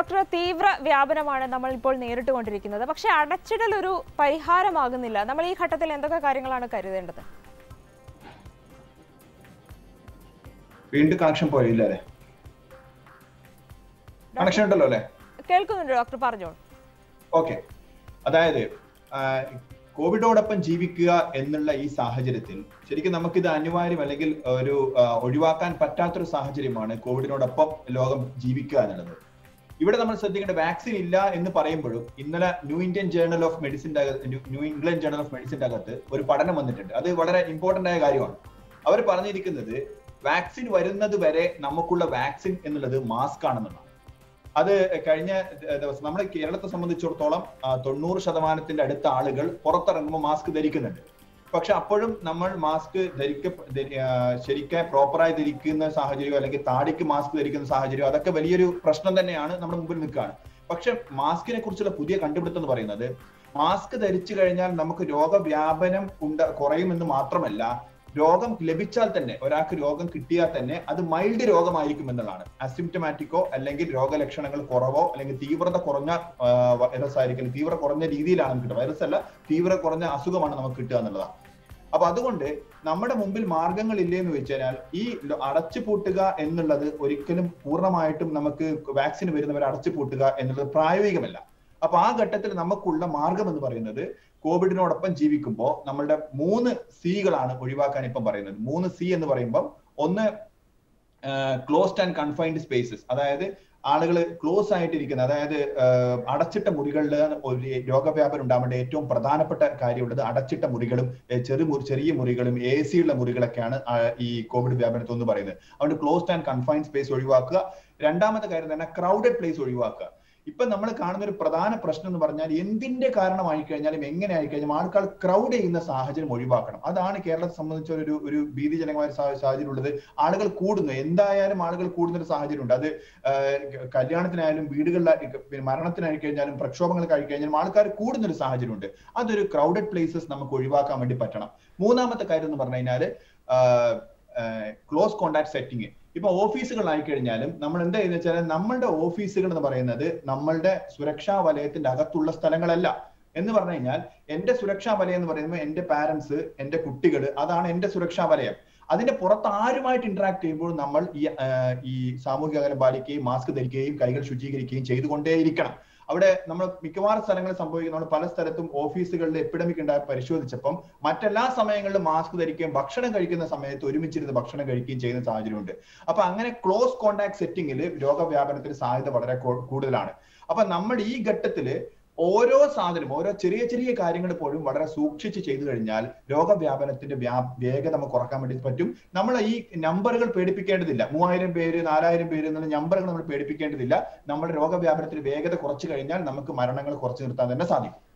doctor തീവ്ര വ്യാപനമാണ് നമ്മൾ ഇപ്പോൾ നേരിട്ട് കൊണ്ടിരിക്കുന്നത് പക്ഷേ അടച്ചിടൽ ഒരു പരിഹാരമാകുന്നില്ല നമ്മൾ ഈ ഘട്ടത്തിൽ എന്തൊക്കെ കാര്യങ്ങളാണ് കരുതേണ്ടത് വീണ്ടും കണക്ഷൻ പോയില്ല അല്ലേ കണക്ഷൻ ഉണ്ടല്ലോ അല്ലേ കേൾക്കുന്നുണ്ട് ഡോക്ടർ പറഞ്ഞോളൂ ഓക്കെ അതായത് ആ, കോവിഡോടൊപ്പം ജീവിക്കുക എന്നുള്ള ഈ സാഹചര്യത്തിൽ ശരിക്കും നമുക്കിത് അനിവാര്യം അല്ലെങ്കിൽ ഒരു ആ, ഒഴിവാക്കാൻ പറ്റാത്തൊരു സാഹചര്യമാണ് കോവിഡിനോടൊപ്പം ലോകം ജീവിക്കുക എന്നുള്ളത് ഇവിടെ നമ്മൾ ശ്രദ്ധിക്കേണ്ട വാക്സിൻ ഇല്ല എന്ന് പറയുമ്പോഴും ഇന്നലെ ന്യൂ ഇന്ത്യൻ ജേർണൽ ഓഫ് മെഡിസിന്റെ അകത്ത് new- New England Journal of മെഡിസിന്റെ അകത്ത് ഒരു പഠനം വന്നിട്ടുണ്ട് അത് വളരെ ഇമ്പോർട്ടന്റ് ആയ കാര്യമാണ് അവർ പറഞ്ഞിരിക്കുന്നത് വാക്സിൻ വരുന്നത് വരെ നമുക്കുള്ള വാക്സിൻ എന്നുള്ളത് മാസ്ക് ആണെന്നുള്ളതാണ് അത് കഴിഞ്ഞ ദിവസം നമ്മുടെ കേരളത്തെ സംബന്ധിച്ചിടത്തോളം ആ, തൊണ്ണൂറ് ശതമാനത്തിന്റെ അടുത്ത ആളുകൾ പുറത്തിറങ്ങുമ്പോൾ മാസ്ക് ധരിക്കുന്നുണ്ട് പക്ഷെ അപ്പോഴും നമ്മൾ മാസ്ക് ധരിക്ക ധരി- ആ, ശരിക്കും പ്രോപ്പറായി ധരിക്കുന്ന സാഹചര്യം അല്ലെങ്കിൽ താടിക്ക് മാസ്ക് ധരിക്കുന്ന സാഹചര്യം അതൊക്കെ വലിയൊരു പ്രശ്നം തന്നെയാണ് നമ്മുടെ മുമ്പിൽ നിൽക്കുകയാണ് പക്ഷെ മാസ്കിനെ കുറിച്ചുള്ള പുതിയ കണ്ടുപിടുത്തം എന്ന് പറയുന്നത് മാസ്ക് ധരിച്ചു കഴിഞ്ഞാൽ നമുക്ക് രോഗവ്യാപനം ഉണ്ട കുറയുമെന്ന് മാത്രമല്ല രോഗം ലഭിച്ചാൽ തന്നെ ഒരാൾക്ക് രോഗം കിട്ടിയാൽ തന്നെ അത് മൈൽഡ് രോഗമായിരിക്കും എന്നുള്ളതാണ് അസിംറ്റമാറ്റിക്കോ അല്ലെങ്കിൽ രോഗലക്ഷണങ്ങൾ കുറവോ അല്ലെങ്കിൽ തീവ്രത കുറഞ്ഞ വൈറസ് ആയിരിക്കും തീവ്ര കുറഞ്ഞ രീതിയിലാണ് നമുക്ക് കിട്ടുക വൈറസ് അല്ല തീവ്ര കുറഞ്ഞ അസുഖമാണ് നമുക്ക് കിട്ടുക എന്നുള്ളതാണ് അപ്പൊ അതുകൊണ്ട് നമ്മുടെ മുമ്പിൽ മാർഗങ്ങൾ ഇല്ലേന്ന് വെച്ചാൽ ഈ ലോ- അടച്ചു പൂട്ടുക എന്നുള്ളത് ഒരിക്കലും പൂർണ്ണമായിട്ടും നമുക്ക് വാക്സിൻ വരുന്നവരെ അടച്ചു പൂട്ടുക എന്നുള്ളത് പ്രായോഗികമല്ല അപ്പൊ ആ ഘട്ടത്തിൽ നമുക്കുള്ള മാർഗം എന്ന് പറയുന്നത് കോവിഡിനോടൊപ്പം ജീവിക്കുമ്പോൾ നമ്മളുടെ മൂന്ന് സികളാണ് ഒഴിവാക്കാൻ ഇപ്പം പറയുന്നത് മൂന്ന് സി എന്ന് പറയുമ്പോൾ ഒന്ന് ക്ലോസ്ഡ് ആൻഡ് കൺഫൈൻഡ് സ്പേസസ് അതായത് ആളുകൾ ക്ലോസ് ആയിട്ടിരിക്കുന്ന അതായത് ആഹ് അടച്ചിട്ട മുറികളിൽ ഒരു രോഗവ്യാപനം ഉണ്ടാവേണ്ട ഏറ്റവും പ്രധാനപ്പെട്ട കാര്യമുള്ളത് അടച്ചിട്ട മുറികളും ഏഹ് ചെറു മുറി ചെറിയ മുറികളും എ സി ഉള്ള മുറികളൊക്കെയാണ് ആഹ് ഈ കോവിഡ് വ്യാപനത്തിൽ എന്ന് പറയുന്നത് അതുകൊണ്ട് ക്ലോസ്ഡ് ആൻഡ് കൺഫൈൻഡ് സ്പേസ് ഒഴിവാക്കുക രണ്ടാമത്തെ കാര്യം തന്നെ ക്രൗഡഡ് പ്ലേസ് ഒഴിവാക്കുക ഇപ്പൊ നമ്മൾ കാണുന്ന ഒരു പ്രധാന പ്രശ്നം എന്ന് പറഞ്ഞാൽ എന്തിന്റെ കാരണമായി കഴിഞ്ഞാലും എങ്ങനെ ആയി കഴിഞ്ഞാലും ആൾക്കാർ ക്രൗഡ് ചെയ്യുന്ന സാഹചര്യം ഒഴിവാക്കണം അതാണ് കേരളത്തെ സംബന്ധിച്ച ഒരു ഒരു ഭീതിജനകമായ സാ- സാഹചര്യം ഉള്ളത് ആളുകൾ കൂടുന്നു എന്തായാലും ആളുകൾ കൂടുന്ന ഒരു സാഹചര്യം ഉണ്ട് അത് ആഹ് കല്യാണത്തിനായാലും വീടുകളിൽ പിന്നെ മരണത്തിനായി കഴിഞ്ഞാലും പ്രക്ഷോഭങ്ങൾക്ക് ആയി കഴിഞ്ഞാലും ആൾക്കാർ കൂടുന്ന ഒരു സാഹചര്യം ഉണ്ട് അതൊരു ക്രൗഡഡ് പ്ലേസസ് നമുക്ക് ഒഴിവാക്കാൻ വേണ്ടി പറ്റണം മൂന്നാമത്തെ കാര്യം എന്ന് പറഞ്ഞു കഴിഞ്ഞാൽ ക്ലോസ് കോണ്ടാക്ട് സെറ്റിംഗ് ഇപ്പൊ ഓഫീസുകളായി കഴിഞ്ഞാലും നമ്മൾ എന്താ ചെയ്യുന്നത് വെച്ചാൽ നമ്മളുടെ ഓഫീസുകൾ എന്ന് പറയുന്നത് നമ്മളുടെ സുരക്ഷാ വലയത്തിന്റെ അകത്തുള്ള സ്ഥലങ്ങളല്ല എന്ന് പറഞ്ഞു കഴിഞ്ഞാൽ എന്റെ സുരക്ഷാ വലയം എന്ന് പറയുമ്പോൾ എന്റെ പാരന്റ്സ് എന്റെ കുട്ടികൾ അതാണ് എന്റെ സുരക്ഷാ വലയം അതിന്റെ പുറത്ത് ആരുമായിട്ട് ഇന്ററാക്ട് ചെയ്യുമ്പോൾ നമ്മൾ ഈ ആ, ഈ സാമൂഹിക അകലം പാലിക്കുകയും മാസ്ക് ധരിക്കുകയും കൈകൾ ശുചീകരിക്കുകയും ചെയ്തുകൊണ്ടേയിരിക്കണം അവിടെ നമ്മൾ മിക്കവാറും സ്ഥലങ്ങളിൽ സംഭവിക്കുന്ന നമ്മൾ പല സ്ഥലത്തും ഓഫീസുകളിൽ എപ്പിഡമിക് ഉണ്ടായി പരിശോധിച്ചപ്പം മറ്റെല്ലാ സമയങ്ങളിലും മാസ്ക് ധരിക്കുകയും ഭക്ഷണം കഴിക്കുന്ന സമയത്ത് ഒരുമിച്ചിരുന്ന് ഭക്ഷണം കഴിക്കുകയും ചെയ്യുന്ന സാഹചര്യമുണ്ട് അപ്പൊ അങ്ങനെ ക്ലോസ് കോണ്ടാക്ട് സെറ്റിംഗിൽ രോഗവ്യാപനത്തിന് സാധ്യത വളരെ കൂ- കൂടുതലാണ് അപ്പൊ നമ്മൾ ഈ ഘട്ടത്തില് ഓരോ സാധനവും ഓരോ ചെറിയ ചെറിയ കാര്യങ്ങൾ പോലും വളരെ സൂക്ഷിച്ച് ചെയ്തു കഴിഞ്ഞാൽ രോഗവ്യാപനത്തിന്റെ വ്യാ വേഗത നമുക്ക് കുറക്കാൻ വേണ്ടി പറ്റും നമ്മൾ ഈ നമ്പറുകൾ പേടിപ്പിക്കേണ്ടതില്ല മൂവായിരം പേര് നാലായിരം പേര് എന്നുള്ള നമ്പറുകൾ നമ്മൾ പേടിപ്പിക്കേണ്ടതില്ല നമ്മുടെ രോഗവ്യാപനത്തിന് വേഗത കുറച്ചു കഴിഞ്ഞാൽ നമുക്ക് മരണങ്ങൾ കുറച്ചു നിർത്താൻ തന്നെ സാധിക്കും